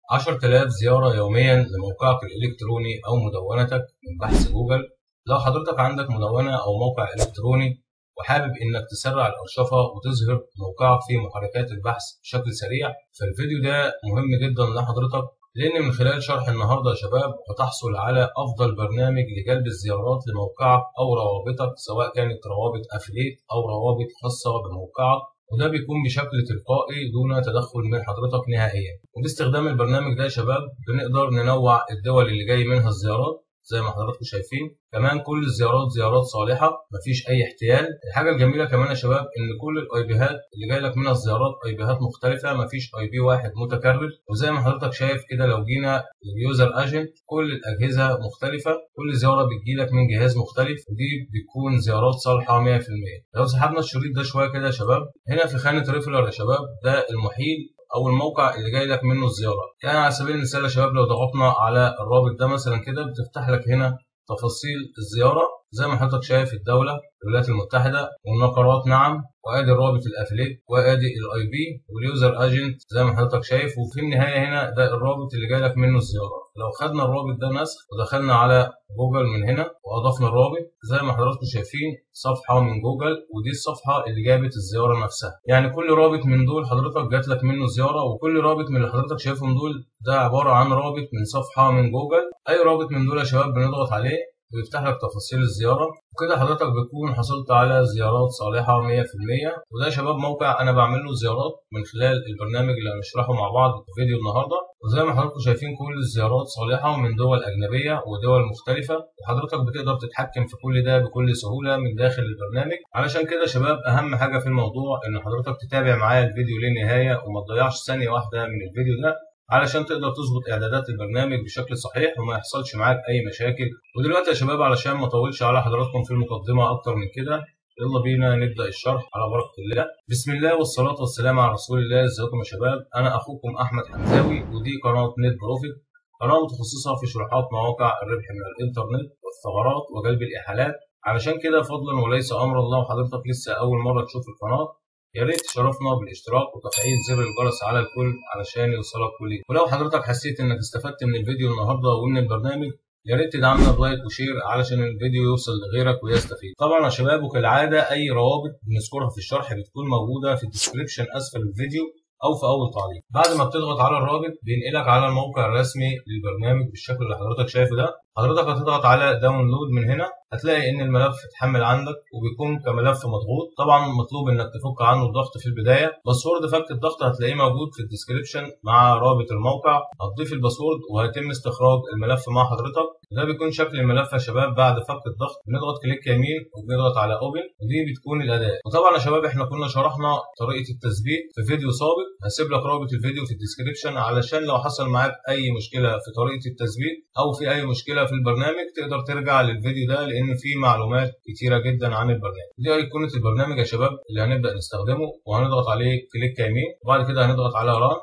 10000 زيارة يوميا لموقعك الإلكتروني أو مدونتك من بحث جوجل لو حضرتك عندك مدونة أو موقع إلكتروني وحابب إنك تسرع الأرشفة وتظهر موقعك في محركات البحث بشكل سريع فالفيديو ده مهم جدا لحضرتك لأن من خلال شرح النهاردة يا شباب هتحصل على أفضل برنامج لجلب الزيارات لموقعك أو روابطك سواء كانت روابط أفليت أو روابط خاصة بموقعك وده بيكون بشكل تلقائي دون تدخل من حضرتك نهائيا وباستخدام البرنامج ده يا شباب بنقدر ننوع الدول اللي جاي منها الزيارات زي ما حضراتكم شايفين كمان كل الزيارات زيارات صالحه مفيش اي احتيال الحاجه الجميله كمان يا شباب ان كل الاي بيهات اللي جاي لك منها الزيارات اي بيهات مختلفه مفيش اي بي واحد متكرر وزي ما حضرتك شايف كده لو جينا لليوزر اجنت كل الاجهزه مختلفه كل زياره بتجيلك من جهاز مختلف ودي بتكون زيارات صالحه 100% لو سحبنا الشريط ده شويه كده يا شباب هنا في خانه ريفلر يا شباب ده المحيل او الموقع اللي جاي لك منه الزياره يعني على سبيل المثال يا شباب لو ضغطنا على الرابط ده مثلا كده بتفتح لك هنا تفاصيل الزياره زي ما حضرتك شايف الدوله الولايات المتحده والنقرات نعم وادي الرابط الافليت وادي الاي بي واليوزر اجنت زي ما حضرتك شايف وفي النهايه هنا ده الرابط اللي جاي لك منه الزياره لو خدنا الرابط ده نسخ ودخلنا على جوجل من هنا واضفنا الرابط زي ما حضراتكم شايفين صفحه من جوجل ودي الصفحه اللي جابت الزياره نفسها يعني كل رابط من دول حضرتك جات لك منه زياره وكل رابط من اللي حضرتك شايفهم دول ده عباره عن رابط من صفحه من جوجل اي رابط من دول يا شباب بنضغط عليه ويفتح لك تفاصيل الزيارة وكده حضرتك بتكون حصلت على زيارات صالحة 100% وده يا شباب موقع أنا بعمل له زيارات من خلال البرنامج اللي هنشرحه مع بعض في فيديو النهاردة وزي ما حضراتكم شايفين كل الزيارات صالحة من دول أجنبية ودول مختلفة وحضرتك بتقدر تتحكم في كل ده بكل سهولة من داخل البرنامج علشان كده يا شباب أهم حاجة في الموضوع إن حضرتك تتابع معايا الفيديو للنهاية وما تضيعش ثانية واحدة من الفيديو ده علشان تقدر تظبط اعدادات البرنامج بشكل صحيح وما يحصلش معاك اي مشاكل ودلوقتي يا شباب علشان ما اطولش على حضراتكم في المقدمه اكتر من كده يلا بينا نبدا الشرح على بركه الله بسم الله والصلاه والسلام على رسول الله ازيكم يا شباب انا اخوكم احمد حمزاوي ودي قناه نت بروفيت قناه متخصصه في شروحات مواقع الربح من الانترنت والثغرات وجلب الاحالات علشان كده فضلا وليس امر الله وحضرتك لسه اول مره تشوف القناه يا ريت تشرفنا بالاشتراك وتفعيل زر الجرس على الكل علشان يوصلك كل ولو حضرتك حسيت انك استفدت من الفيديو النهارده ومن البرنامج يا ريت تدعمنا بلايك وشير علشان الفيديو يوصل لغيرك ويستفيد طبعا يا شباب وكالعاده اي روابط بنذكرها في الشرح بتكون موجوده في الديسكربشن اسفل الفيديو او في اول تعليق بعد ما بتضغط على الرابط بينقلك على الموقع الرسمي للبرنامج بالشكل اللي حضرتك شايفه ده حضرتك هتضغط على داونلود من هنا هتلاقي ان الملف اتحمل عندك وبيكون كملف مضغوط طبعا مطلوب انك تفك عنه الضغط في البدايه باسورد فك الضغط هتلاقيه موجود في الديسكربشن مع رابط الموقع هتضيف الباسورد وهيتم استخراج الملف مع حضرتك ده بيكون شكل الملف يا شباب بعد فك الضغط بنضغط كليك يمين وبنضغط على اوبن ودي بتكون الاداه وطبعا يا شباب احنا كنا شرحنا طريقه التثبيت في فيديو سابق هسيب لك رابط الفيديو في الديسكربشن علشان لو حصل معاك اي مشكله في طريقه التثبيت او في اي مشكله في البرنامج تقدر ترجع للفيديو ده لان فيه معلومات كتيره جدا عن البرنامج دي ايقونه البرنامج يا شباب اللي هنبدا نستخدمه وهنضغط عليه كليك يمين وبعد كده هنضغط على ران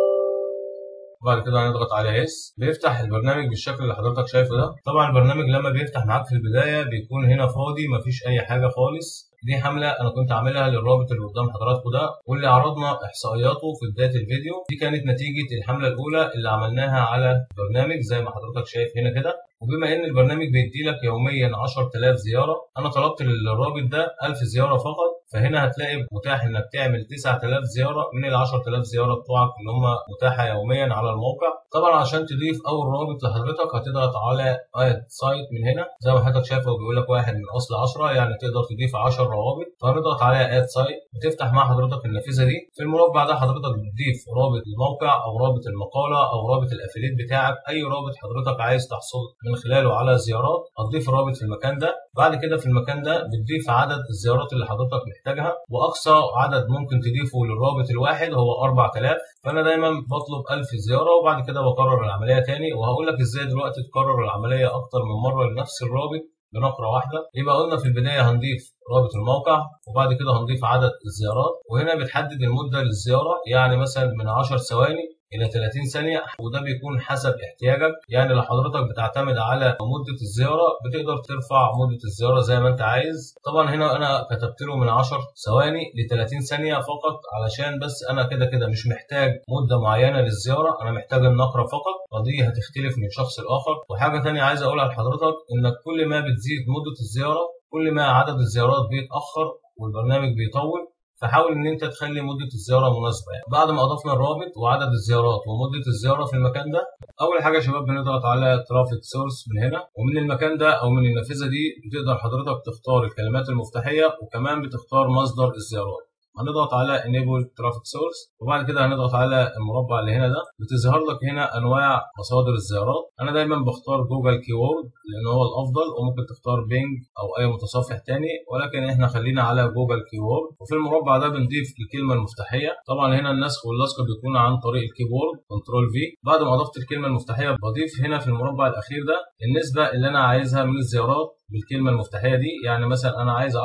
وبعد كده هنضغط على اس بيفتح البرنامج بالشكل اللي حضرتك شايفه ده طبعا البرنامج لما بيفتح معاك في البدايه بيكون هنا فاضي مفيش اي حاجه خالص دي حمله انا كنت عاملها للرابط اللي قدام حضراتكم ده واللي عرضنا احصائياته في بدايه الفيديو دي كانت نتيجه الحمله الاولى اللي عملناها على البرنامج زي ما حضرتك شايف هنا كده وبما ان البرنامج بيدي لك يوميا 10000 زياره انا طلبت للرابط ده 1000 زياره فقط فهنا هتلاقي متاح انك تعمل 9000 زياره من ال 10000 زياره بتوعك اللي هم متاحه يوميا على الموقع طبعا عشان تضيف اول رابط لحضرتك هتضغط على اد سايت من هنا زي ما حضرتك شايف هو بيقول لك واحد من اصل 10 يعني تقدر تضيف 10 روابط فهنضغط على اد سايت بتفتح مع حضرتك النافذه دي في المربع ده حضرتك بتضيف رابط الموقع او رابط المقاله او رابط الافيليت بتاعك اي رابط حضرتك عايز تحصل من خلاله على زيارات هتضيف الرابط في المكان ده بعد كده في المكان ده بتضيف عدد الزيارات اللي حضرتك محتاجها واقصى عدد ممكن تضيفه للرابط الواحد هو 4000 فانا دايما بطلب 1000 زياره وبعد كده بكرر العمليه تاني وهقول لك ازاي دلوقتي تكرر العمليه اكتر من مره لنفس الرابط بنقرة واحدة يبقى قلنا في البداية هنضيف رابط الموقع وبعد كده هنضيف عدد الزيارات وهنا بتحدد المدة للزيارة يعني مثلا من 10 ثواني الى 30 ثانيه وده بيكون حسب احتياجك يعني لو حضرتك بتعتمد على مده الزياره بتقدر ترفع مده الزياره زي ما انت عايز طبعا هنا انا كتبت له من 10 ثواني ل 30 ثانيه فقط علشان بس انا كده كده مش محتاج مده معينه للزياره انا محتاج النقره فقط ودي هتختلف من شخص لاخر وحاجه ثانيه عايز اقولها لحضرتك انك كل ما بتزيد مده الزياره كل ما عدد الزيارات بيتاخر والبرنامج بيطول فحاول ان انت تخلي مده الزياره مناسبه يعني بعد ما اضفنا الرابط وعدد الزيارات ومده الزياره في المكان ده اول حاجه يا شباب بنضغط على ترافيك سورس من هنا ومن المكان ده او من النافذه دي بتقدر حضرتك تختار الكلمات المفتاحيه وكمان بتختار مصدر الزيارات هنضغط على enable traffic source وبعد كده هنضغط على المربع اللي هنا ده بتظهر لك هنا انواع مصادر الزيارات انا دايما بختار جوجل كيورد لان هو الافضل وممكن تختار بينج او اي متصفح تاني ولكن احنا خلينا على جوجل كيورد وفي المربع ده بنضيف الكلمه المفتاحيه طبعا هنا النسخ واللصق بيكون عن طريق الكيبورد كنترول في بعد ما اضفت الكلمه المفتاحيه بضيف هنا في المربع الاخير ده النسبه اللي انا عايزها من الزيارات بالكلمه المفتاحيه دي يعني مثلا انا عايز 10%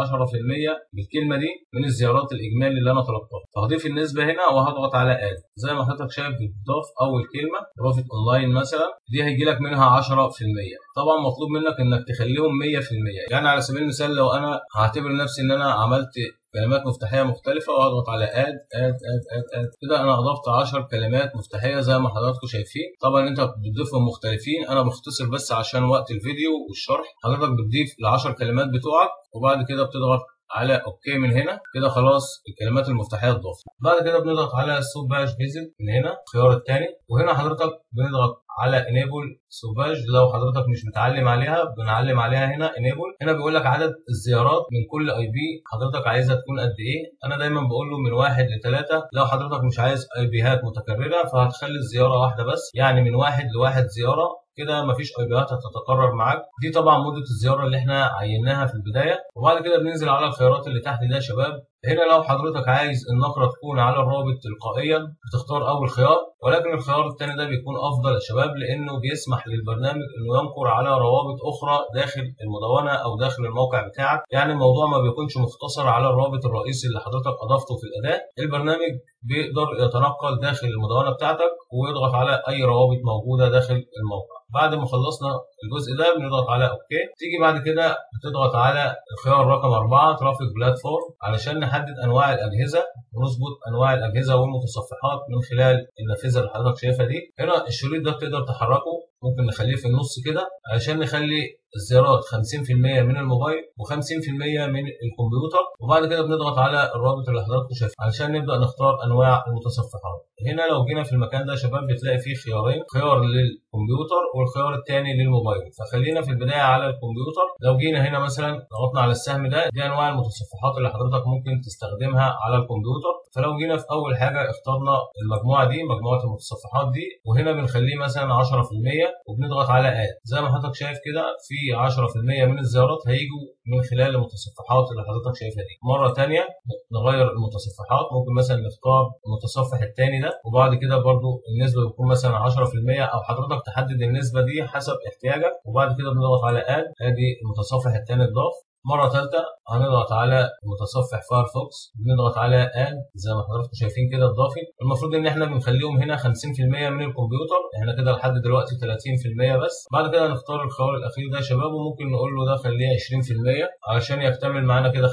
بالكلمه دي من الزيارات الاجمالي اللي انا طلبتها فهضيف النسبه هنا وهضغط على اد زي ما حضرتك شايف بتضاف اول كلمه اضافه اونلاين مثلا دي هيجي لك منها 10% طبعا مطلوب منك انك تخليهم 100% يعني على سبيل المثال لو انا هعتبر نفسي ان انا عملت كلمات مفتاحيه مختلفه واضغط على اد اد اد اد اد كده انا اضفت 10 كلمات مفتاحيه زي ما حضراتكم شايفين طبعا انت بتضيفهم مختلفين انا بختصر بس عشان وقت الفيديو والشرح حضرتك بتضيف ال 10 كلمات بتوعك وبعد كده بتضغط على اوكي من هنا كده خلاص الكلمات المفتاحيه اتضافت بعد كده بنضغط على سوباج فيزيت من هنا الخيار الثاني وهنا حضرتك بنضغط على انيبل سوباج لو حضرتك مش متعلم عليها بنعلم عليها هنا انيبل هنا بيقول لك عدد الزيارات من كل اي بي حضرتك عايزها تكون قد ايه انا دايما بقول له من واحد لثلاثه لو حضرتك مش عايز اي بيهات متكرره فهتخلي الزياره واحده بس يعني من واحد لواحد زياره كده مفيش اي بيات هتتكرر معاك دي طبعا مده الزياره اللي احنا عيناها في البدايه وبعد كده بننزل على الخيارات اللي تحت ده يا شباب هنا لو حضرتك عايز النقرة تكون على الرابط تلقائيا بتختار أول خيار ولكن الخيار الثاني ده بيكون أفضل يا شباب لأنه بيسمح للبرنامج إنه ينقر على روابط أخرى داخل المدونة أو داخل الموقع بتاعك يعني الموضوع ما بيكونش مختصر على الرابط الرئيسي اللي حضرتك أضفته في الأداة البرنامج بيقدر يتنقل داخل المدونة بتاعتك ويضغط على أي روابط موجودة داخل الموقع بعد ما خلصنا الجزء ده بنضغط على اوكي تيجي بعد كده بتضغط على الخيار رقم 4 ترافيك بلاتفورم علشان نحدد انواع الاجهزه ونظبط انواع الاجهزه والمتصفحات من خلال النافذه اللي حضرتك شايفها دي هنا الشريط ده بتقدر تحركه ممكن نخليه في النص كده علشان نخلي الزيارات 50% من الموبايل و50% من الكمبيوتر وبعد كده بنضغط على الرابط اللي حضراتكم شايفه علشان نبدا نختار انواع المتصفحات هنا لو جينا في المكان ده يا شباب بتلاقي فيه خيارين خيار للكمبيوتر والخيار الثاني للموبايل فخلينا في البدايه على الكمبيوتر لو جينا هنا مثلا ضغطنا على السهم ده دي انواع المتصفحات اللي حضرتك ممكن تستخدمها على الكمبيوتر فلو جينا في اول حاجه اخترنا المجموعه دي مجموعه المتصفحات دي وهنا بنخليه مثلا 10% وبنضغط على اد زي ما حضرتك شايف كده في 10% من الزيارات هيجوا من خلال المتصفحات اللي حضرتك شايفها دي مره ثانيه نغير المتصفحات ممكن مثلا نختار المتصفح الثاني ده وبعد كده برضو النسبه بتكون مثلا 10% او حضرتك تحدد النسبه دي حسب احتياجك وبعد كده بنضغط على اد ادي المتصفح الثاني اتضاف مرة ثالثة هنضغط على متصفح فايرفوكس بنضغط على اد زي ما حضراتكم شايفين كده اضافي المفروض ان احنا بنخليهم هنا 50% من الكمبيوتر احنا كده لحد دلوقتي 30% بس بعد كده نختار الخيار الاخير ده يا شباب وممكن نقول له ده خليه 20% علشان يكتمل معانا كده 50%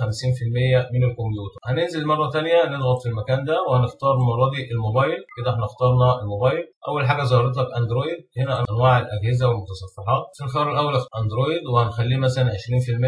من الكمبيوتر هننزل مرة ثانية نضغط في المكان ده وهنختار المرة دي الموبايل كده احنا اخترنا الموبايل اول حاجة ظهرت لك اندرويد هنا انواع الاجهزة والمتصفحات في الخيار الاول اندرويد وهنخليه مثلا 20%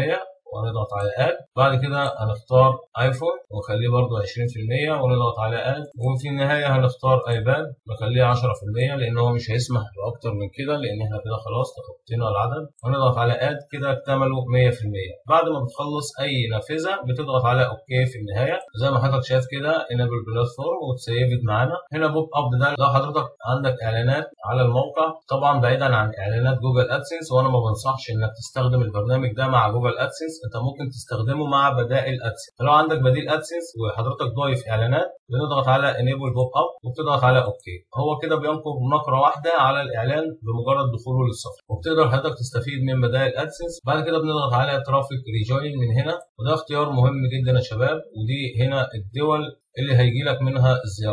ونضغط على اد بعد كده هنختار ايفون ونخليه برضو 20% ونضغط على اد وفي النهايه هنختار ايباد نخليه 10% لان هو مش هيسمح باكتر من كده لان احنا كده خلاص تخطينا العدد ونضغط على اد كده اكتملوا 100% بعد ما بتخلص اي نافذه بتضغط على اوكي في النهايه زي ما حضرتك شايف كده انابل بلاتفورم وتسيفت معانا هنا بوب اب ده لو حضرتك عندك اعلانات على الموقع طبعا بعيدا عن اعلانات جوجل ادسنس وانا ما بنصحش انك تستخدم البرنامج ده مع جوجل ادسنس انت ممكن تستخدمه مع بدائل ادسنس فلو عندك بديل ادسنس وحضرتك ضايف اعلانات بنضغط على انيبل بوب اب وبتضغط على اوكي هو كده بينقر نقره واحده على الاعلان بمجرد دخوله للصفحه وبتقدر حضرتك تستفيد من بدائل ادسنس بعد كده بنضغط على ترافيك ريجوين من هنا وده اختيار مهم جدا يا شباب ودي هنا الدول اللي هيجي لك منها الزيارات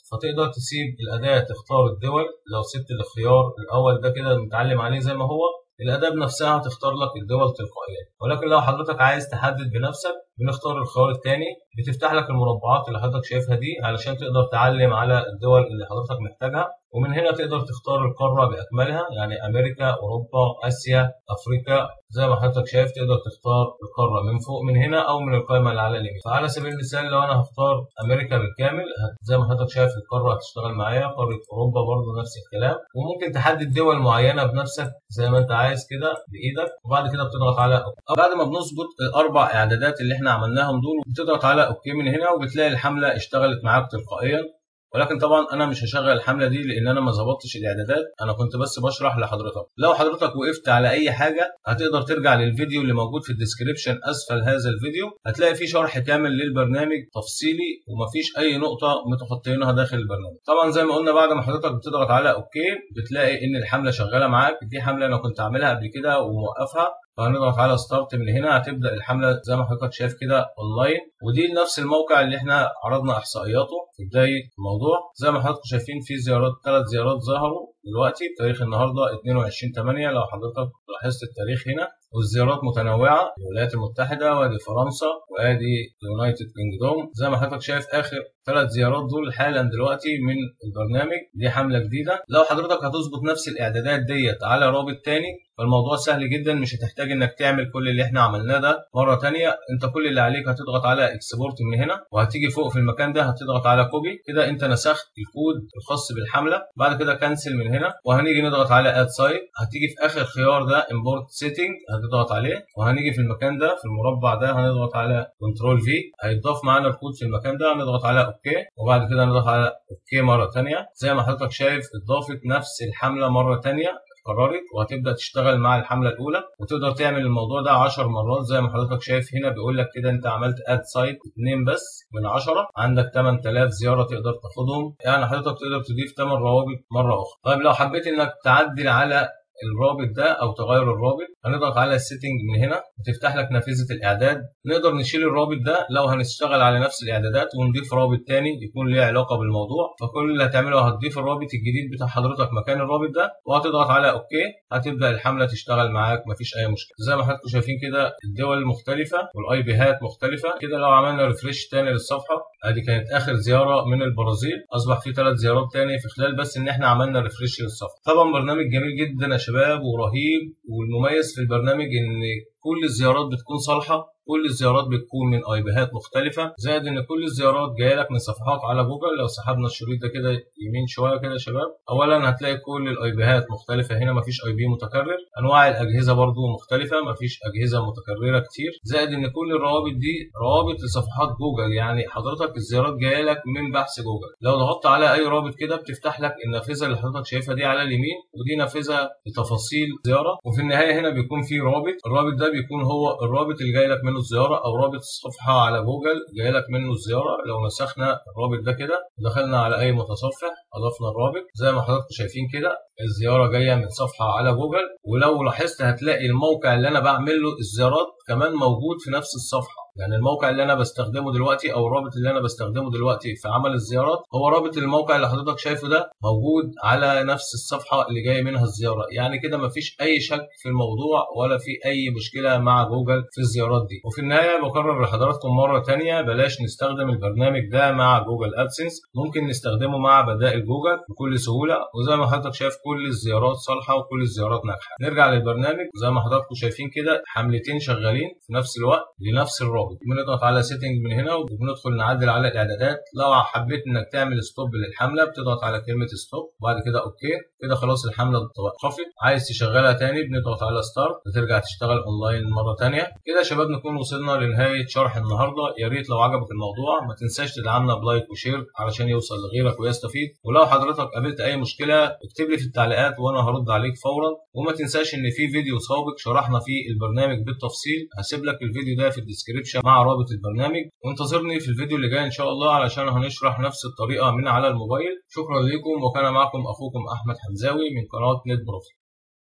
فتقدر تسيب الاداه تختار الدول لو سبت الاختيار الاول ده كده متعلم عليه زي ما هو الاداه بنفسها هتختار لك الدول تلقائيا ولكن لو حضرتك عايز تحدد بنفسك بنختار الخيار الثاني بتفتح لك المربعات اللي حضرتك شايفها دي علشان تقدر تعلم على الدول اللي حضرتك محتاجها ومن هنا تقدر تختار القارة بأكملها يعني أمريكا أوروبا آسيا أفريقيا زي ما حضرتك شايف تقدر تختار القارة من فوق من هنا أو من القائمة اللي على اليمين فعلى سبيل المثال لو أنا هختار أمريكا بالكامل زي ما حضرتك شايف القارة هتشتغل معايا قارة أوروبا برضه نفس الكلام وممكن تحدد دول معينة بنفسك زي ما أنت عايز كده بإيدك وبعد كده بتضغط على بعد ما بنظبط الأربع إعدادات اللي إحنا عملناهم دول بتضغط على أوكي من هنا وبتلاقي الحملة اشتغلت معاك تلقائيا ولكن طبعا انا مش هشغل الحمله دي لان انا ما ظبطتش الاعدادات انا كنت بس بشرح لحضرتك لو حضرتك وقفت على اي حاجه هتقدر ترجع للفيديو اللي موجود في الديسكريبشن اسفل هذا الفيديو هتلاقي فيه شرح كامل للبرنامج تفصيلي ومفيش اي نقطه متخطينها داخل البرنامج طبعا زي ما قلنا بعد ما حضرتك بتضغط على اوكي بتلاقي ان الحمله شغاله معاك دي حمله انا كنت عاملها قبل كده وموقفها فهنضغط على ستارت من هنا هتبدا الحمله زي ما حضرتك شايف كده اونلاين ودي نفس الموقع اللي احنا عرضنا احصائياته في بدايه الموضوع زي ما حضراتكم شايفين في زيارات ثلاث زيارات ظهروا دلوقتي بتاريخ النهارده 22 8 لو حضرتك لاحظت التاريخ هنا والزيارات متنوعه الولايات المتحده وادي فرنسا وادي يونايتد كينجدوم زي ما حضرتك شايف اخر ثلاث زيارات دول حالا دلوقتي من البرنامج دي حمله جديده لو حضرتك هتظبط نفس الاعدادات ديت على رابط تاني فالموضوع سهل جدا مش هتحتاج انك تعمل كل اللي احنا عملناه ده مره تانية انت كل اللي عليك هتضغط على اكسبورت من هنا وهتيجي فوق في المكان ده هتضغط على كوبي كده انت نسخت الكود الخاص بالحمله بعد كده كنسل من هنا وهنيجي نضغط على اد سايت هتيجي في اخر خيار ده امبورت سيتنج هتضغط عليه وهنيجي في المكان ده في المربع ده هنضغط على كنترول في هيتضاف معانا الكود في المكان ده هنضغط على اوكي وبعد كده نضغط على اوكي مره ثانيه زي ما حضرتك شايف اضافت نفس الحمله مره ثانيه قررت وهتبدا تشتغل مع الحمله الاولى وتقدر تعمل الموضوع ده 10 مرات زي ما حضرتك شايف هنا بيقول لك كده انت عملت اد سايت اثنين بس من 10 عندك 8000 زياره تقدر تاخدهم يعني حضرتك تقدر تضيف 8 روابط مره اخرى طيب لو حبيت انك تعدل على الرابط ده او تغير الرابط هنضغط على السيتنج من هنا وتفتح لك نافذه الاعداد نقدر نشيل الرابط ده لو هنشتغل على نفس الاعدادات ونضيف رابط تاني يكون ليه علاقه بالموضوع فكل اللي هتعمله هتضيف الرابط الجديد بتاع حضرتك مكان الرابط ده وهتضغط على اوكي هتبدا الحمله تشتغل معاك مفيش اي مشكله زي ما حضراتكم شايفين كده الدول مختلفه والاي بيهات مختلفه كده لو عملنا ريفريش تاني للصفحه ادي كانت اخر زياره من البرازيل اصبح في ثلاث زيارات تاني في خلال بس ان احنا عملنا ريفريش للصفحه طبعا برنامج جميل جدا يا شباب ورهيب والمميز في البرنامج ان كل الزيارات بتكون صالحه كل الزيارات بتكون من اي بيهات مختلفه زائد ان كل الزيارات جايه لك من صفحات على جوجل لو سحبنا الشريط ده كده يمين شويه كده يا شباب اولا هتلاقي كل الاي بيهات مختلفه هنا مفيش اي بي متكرر انواع الاجهزه برضو مختلفه مفيش اجهزه متكرره كتير زائد ان كل الروابط دي روابط لصفحات جوجل يعني حضرتك الزيارات جايه لك من بحث جوجل لو ضغطت على اي رابط كده بتفتح لك النافذه اللي حضرتك شايفها دي على اليمين ودي نافذه لتفاصيل زياره وفي النهايه هنا بيكون في رابط الرابط ده بيكون هو الرابط اللي جاي لك منه الزياره او رابط الصفحه على جوجل جاي لك منه الزياره لو مسخنا الرابط ده كده دخلنا على اي متصفح اضفنا الرابط زي ما حضراتكم شايفين كده الزياره جايه من صفحه على جوجل ولو لاحظت هتلاقي الموقع اللي انا بعمل له الزيارات كمان موجود في نفس الصفحه يعني الموقع اللي انا بستخدمه دلوقتي او الرابط اللي انا بستخدمه دلوقتي في عمل الزيارات هو رابط الموقع اللي حضرتك شايفه ده موجود على نفس الصفحه اللي جاي منها الزياره يعني كده مفيش اي شك في الموضوع ولا في اي مشكله مع جوجل في الزيارات دي وفي النهايه بكرر لحضراتكم مره ثانيه بلاش نستخدم البرنامج ده مع جوجل ادسنس ممكن نستخدمه مع بدائل جوجل بكل سهوله وزي ما حضرتك شايف كل الزيارات صالحه وكل الزيارات ناجحه نرجع للبرنامج زي ما حضراتكم شايفين كده حملتين شغالين في نفس الوقت لنفس الرابط بنضغط على سيتنج من هنا وبندخل نعدل على الاعدادات لو حبيت انك تعمل ستوب للحمله بتضغط على كلمه ستوب وبعد كده اوكي كده خلاص الحمله توقفت عايز تشغلها تاني بنضغط على ستارت بترجع تشتغل اونلاين مره تانية كده يا شباب نكون وصلنا لنهايه شرح النهارده يا ريت لو عجبك الموضوع ما تنساش تدعمنا بلايك وشير علشان يوصل لغيرك ويستفيد ولو حضرتك قابلت اي مشكله اكتب لي في التعليقات وانا هرد عليك فورا وما تنساش ان في فيديو سابق شرحنا فيه البرنامج بالتفصيل هسيب لك الفيديو ده في الديسكريبشن مع رابط البرنامج وانتظرني في الفيديو اللي جاي ان شاء الله علشان هنشرح نفس الطريقه من على الموبايل شكرا لكم وكان معكم اخوكم احمد حمزاوي من قناه نت بروفيت